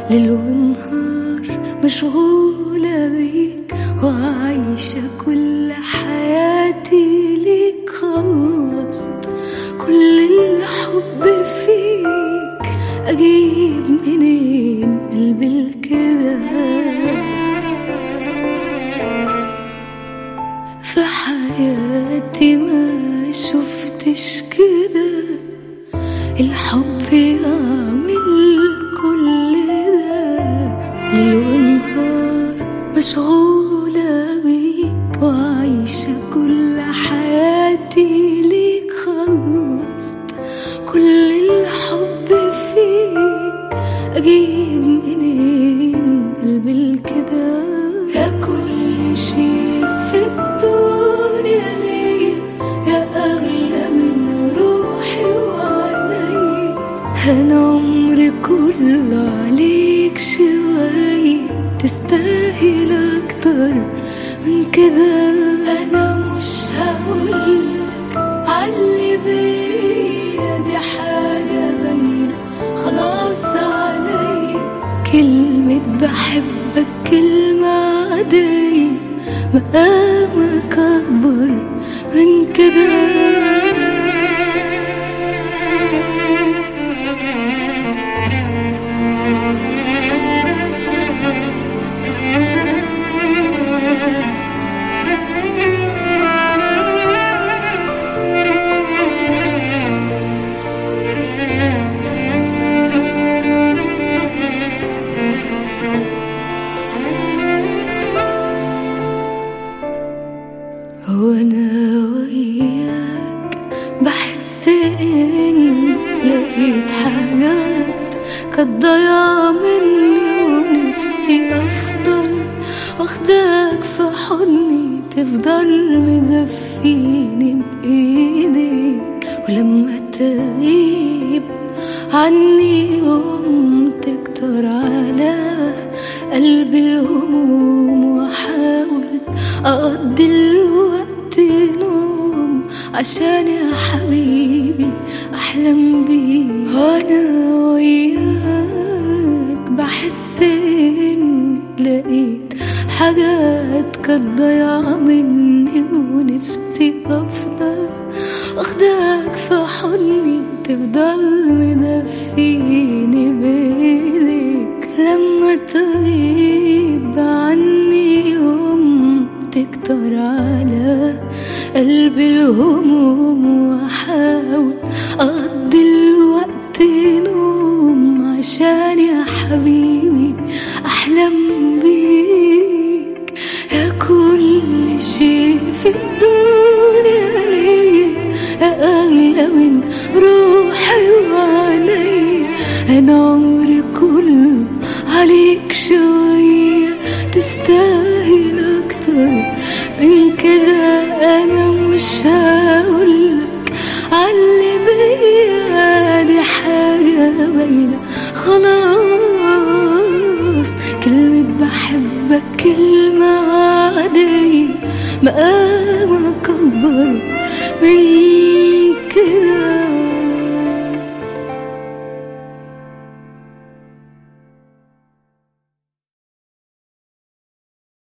ليل ونهار مشغولة بيك وعايشة كل حياتي ليك خلصت كل الحب فيك أجيب منين قلبي الكده في حياتي ما شفتش كده الحب يعمل كل ده ليل ونهار مشغولة بيك وعايشة كل حياتي ليك خلصت كل الحب فيك أجيب منين قلبي الكده يا كل شيء في الدنيا ليا يا أغلى من روحي وعلي أنا عمري كله عليك شوية تستاهل أكتر من كده أنا مش هقولك علي بيا دي حاجة باينة خلاص عليا كلمة بحبك كلمة عادية مقامك أكبر من كده وانا وياك بحس ان لقيت حاجات كانت ضايعة مني ونفسي افضل واخداك في حضني تفضل مدفيني بايديك ولما تغيب عني يوم تكتر على قلبي الهموم واحاول اقضي الوقت نوم عشان يا حبيبي احلم بيك وانا وياك بحس اني لقيت حاجات كانت ضايعة مني ونفسي افضل واخداك في حضني تفضل مدفيني بايديك لما تغيب عني يوم تكتر على قلبي الهموم واحاول اقضي الوقت نوم عشان يا حبيبي احلم بيك يا كل شيء في الدنيا ليا يا اغلى من روحي وعلي انا عمري كله عليك شويه تستاهل اكتر من كده انا مش هقولك علي بيا دي حاجه باينه خلاص كلمة بحبك كلمة عادية مقامك أكبر من